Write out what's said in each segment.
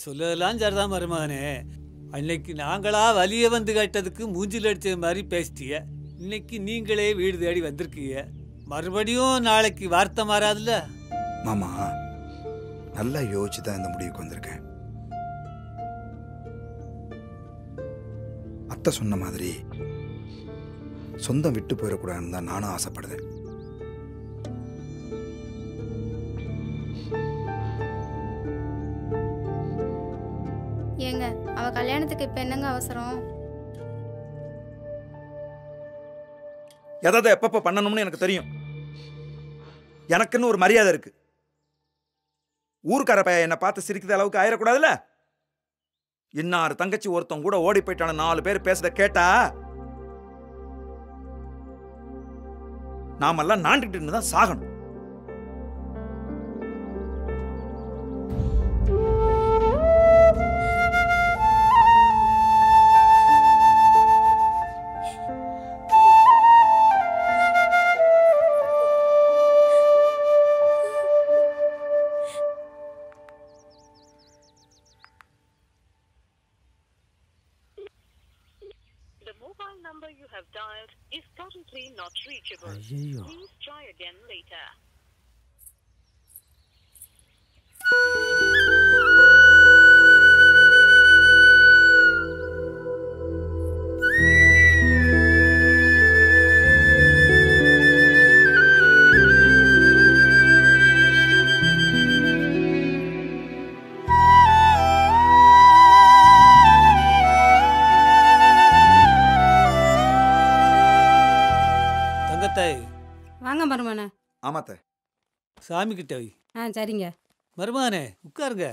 சொல்லலாம் சரிதான் மருமகனே அன்னைக்கு நாங்களா வலிய வந்து கேட்டதுக்கு மூஞ்சில் அடிச்ச மாதிரி பேசிட்டிய இன்னைக்கு நீங்களே வீடு தேடி வந்திருக்கீங்க மறுபடியும் நாளைக்கு வார்த்தை மாறாதுல்ல மாமா நல்லா யோசிச்சு தான் இந்த முடிவுக்கு வந்திருக்கேன் அத்தை சொன்ன மாதிரி சொந்தம் விட்டு போயிடக்கூடாதுன்னு தான் நானும் ஆசைப்படுறேன் ஏங்க அவ கல்யாணத்துக்கு இப்ப என்னங்க அவசரம் எதாவது எப்பப்போ பண்ணணும்னு எனக்கு தெரியும் எனக்குன்னு ஒரு மரியாதை இருக்கு ஊர்க்கார பையன் என்னை பார்த்து சிரிக்கிற அளவுக்கு ஆயிடக்கூடாதுல்ல இன்னாரு தங்கச்சி ஒருத்தன் கூட ஓடி போயிட்டான நாலு பேர் பேசுறத கேட்டா நாமெல்லாம் நாண்டுகிட்டு தான் சாகணும் The mobile number you have dialed is currently not reachable. ஐயையோ. Please try again later. தங்கத்தாய் வாங்க மருமனே ஆமாத்த சாமி கிட்ட வை ஆ சரிங்க மருமகனே உட்காருங்க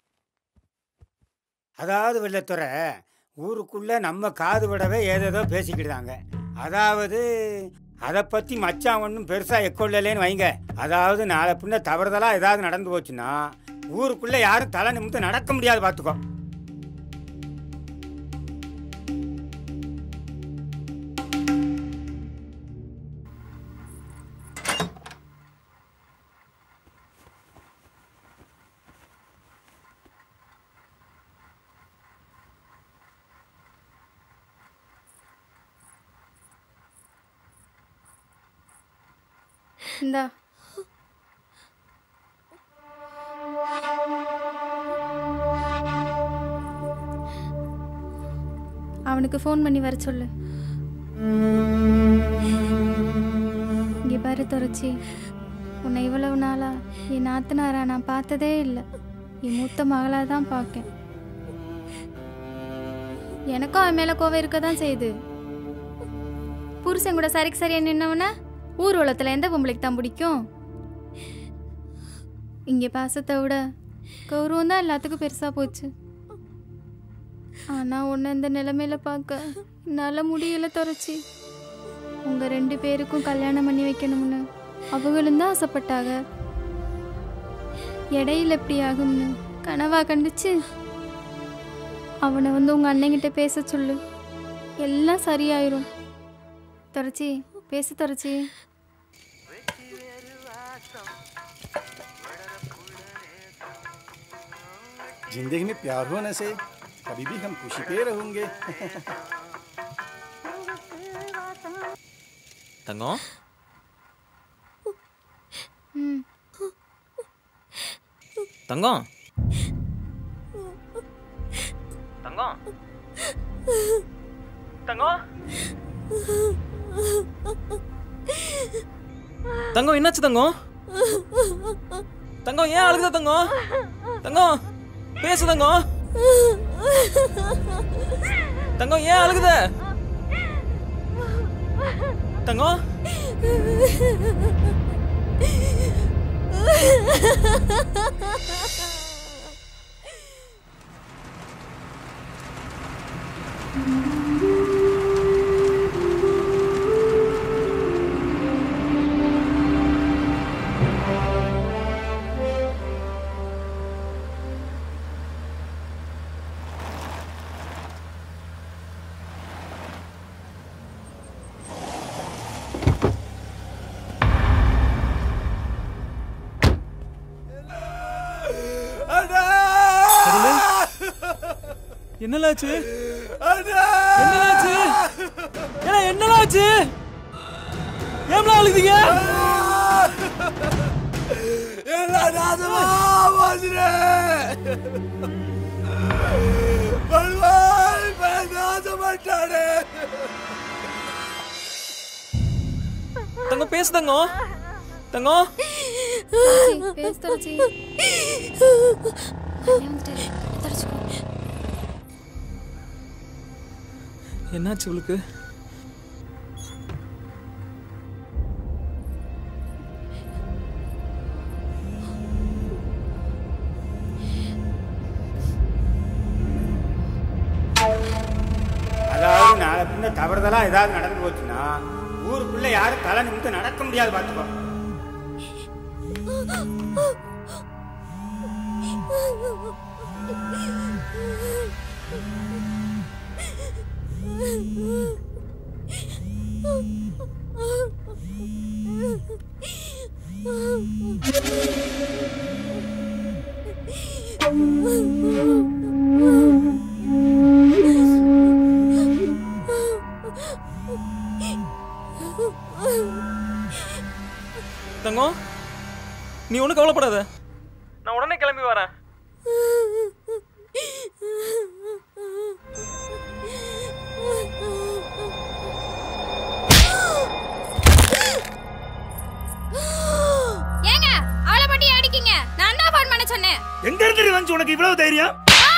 அதாவது வெள்ளத்துறை ஊருக்குள்ள நம்ம காது விடவே ஏதேதோ பேசிக்கிட்டாங்க அதாவது அதை பற்றி மச்சான் ஒன்றும் பெருசாக எக்கொள்ளலேன்னு வைங்க அதாவது நாளை பின்ன தவறுதலாக ஏதாவது நடந்து போச்சுன்னா ஊருக்குள்ளே யாரும் தலை நிமிந்து நடக்க முடியாது பார்த்துக்கோ இந்தா அவனுக்கு ஃபோன் பண்ணி வர சொல்லு இங்கே பாரு துறச்சி உன்னை இவ்வளவு நாளா என் நாத்தனாரா நான் பார்த்ததே இல்லை என் மூத்த மகளாக தான் பார்க்கேன் எனக்கும் அவன் மேலே கோவம் இருக்க தான் செய்யுது புருஷன் கூட சரிக்கு சரியா நின்னவன ஊர் உலகத்தில் எந்த பொம்பளைக்கு தான் பிடிக்கும் இங்கே பாசத்தை விட கௌரவம் தான் எல்லாத்துக்கும் பெருசாக போச்சு ஆனால் உன்னை இந்த நிலைமையில பார்க்க என்னால் முடியல துறச்சி உங்கள் ரெண்டு பேருக்கும் கல்யாணம் பண்ணி வைக்கணும்னு அவங்களும் தான் ஆசைப்பட்டாங்க இடையில எப்படி ஆகும்னு கனவா கண்டுச்சு அவனை வந்து உங்கள் அண்ணங்கிட்ட பேச சொல்லு எல்லாம் சரியாயிரும் துறச்சி பேசு துறச்சி जिंदगी में प्यार होने से कभी भी हम खुशी पे रहोगे தங்கம் ம் தங்கம் தங்கம் தங்கம் தங்கம் என்னாச்சு தங்கம் தங்கம் ஏன் அழுகுத தங்கம் தங்கம் பேசு தங்கம் தங்கம் ஏன் அழுகுத தங்கம் என்னலாச்சு என்னலாச்சு ஏன்னா என்னலாச்சு ஏம்லாம் அழுதீங்க தங்கம் பேசு தங்கம் தங்கம் தரச்சி, பேசு தரச்சி அண்ணே வந்துட்டாரு தரச்சிக்கோ என்னாச்சு இவளுக்கு அதாவது நாளை பின்ன தவறுதலா ஏதாவது நடந்து போச்சுன்னா ஊருக்குள்ள யாரும் தலை நிமித்து நடக்க முடியாது பார்த்துக்கோ தங்கம் நீ ஒன்றும் கவலைப்படாத நான் உடனே கிளம்பி வரேன் ஏங்க அவளை பட்டி அடிக்கீங்க நான் தான் ஃபோன் பண்ண சொன்னேன் எங்க இருந்து வந்து உனக்கு இவ்வளவு தைரியம்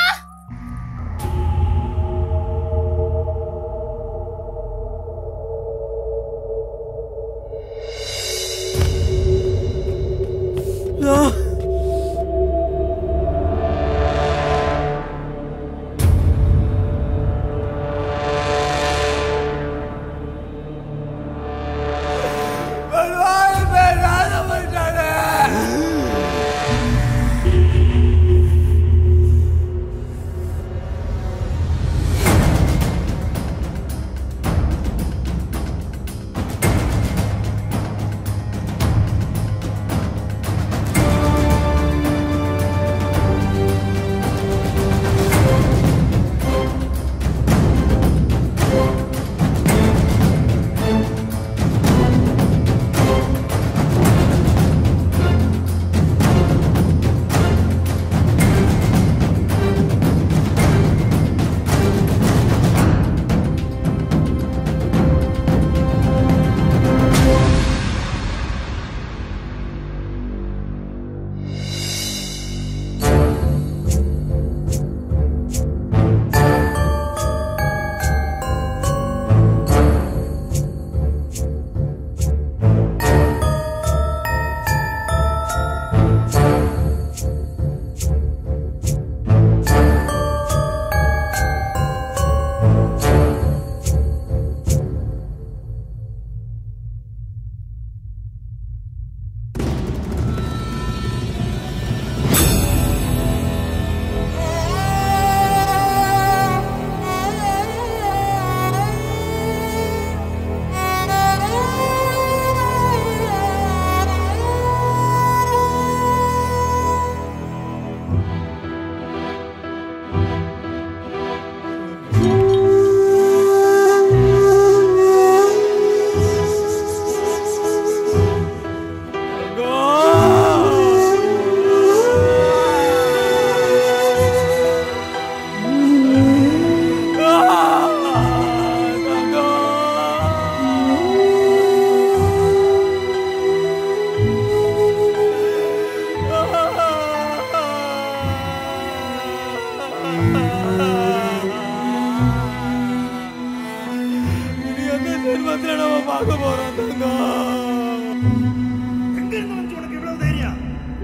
எங்க இருந்து வந்து உனக்கு இவ்வளவு தைரியம்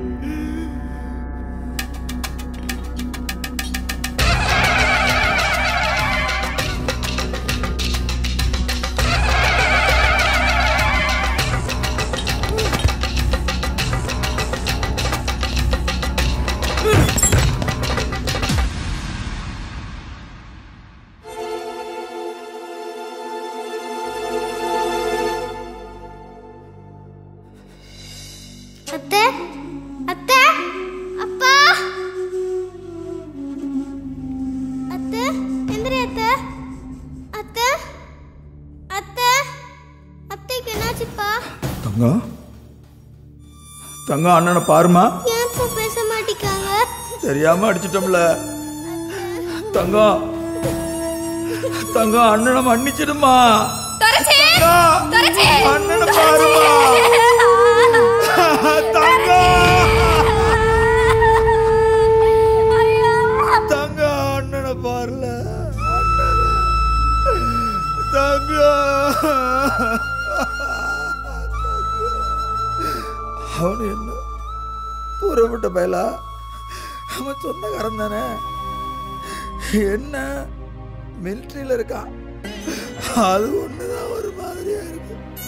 அத்தை அத்தை அப்பா அத்தை என்னாச்சுப்பா தங்கம் தங்கம் அண்ணனை பாருமா ஏன்ப்பா பேச மாட்டிக்காங்க தெரியாம அடிச்சிட்டோம்ல தங்கம் தங்கம் அண்ணனை மன்னிச்சிடுமா தங்கம், அண்ணனை பாருமா தங்கம் தங்கம் அண்ணனை பாருல தங்கம் அவனு என்ன தூரப்பட்ட பயலா அவன் சொந்தக்காரன் தானே என்ன மிலிட்ரியில் இருக்கான் அது ஒண்ணுதான் ஒரு மாதிரியா இருக்கு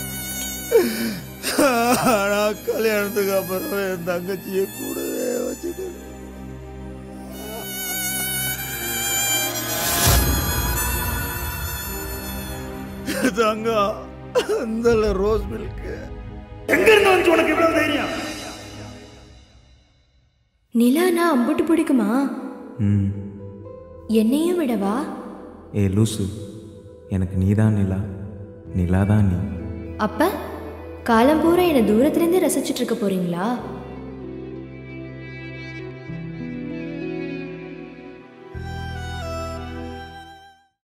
ஆனா கல்யாணத்துக்கு அப்புறம் என் தங்கச்சியை கூடவே வச்சுட்டு தங்கம் இந்த ரோஸ் மில்க் எங்க இருந்து வந்து உனக்கு இவ்வளவு தைரியம் நிலானா அம்புட்டு பிடிக்குமா ம் என்னையும் விடவா ஏ லூசு எனக்கு நீதான் நிலா நிலா தான் நீ அப்ப காலம் பூரா என்னை தூரத்துலேருந்தே ரசிச்சுட்டு இருக்க போறீங்களா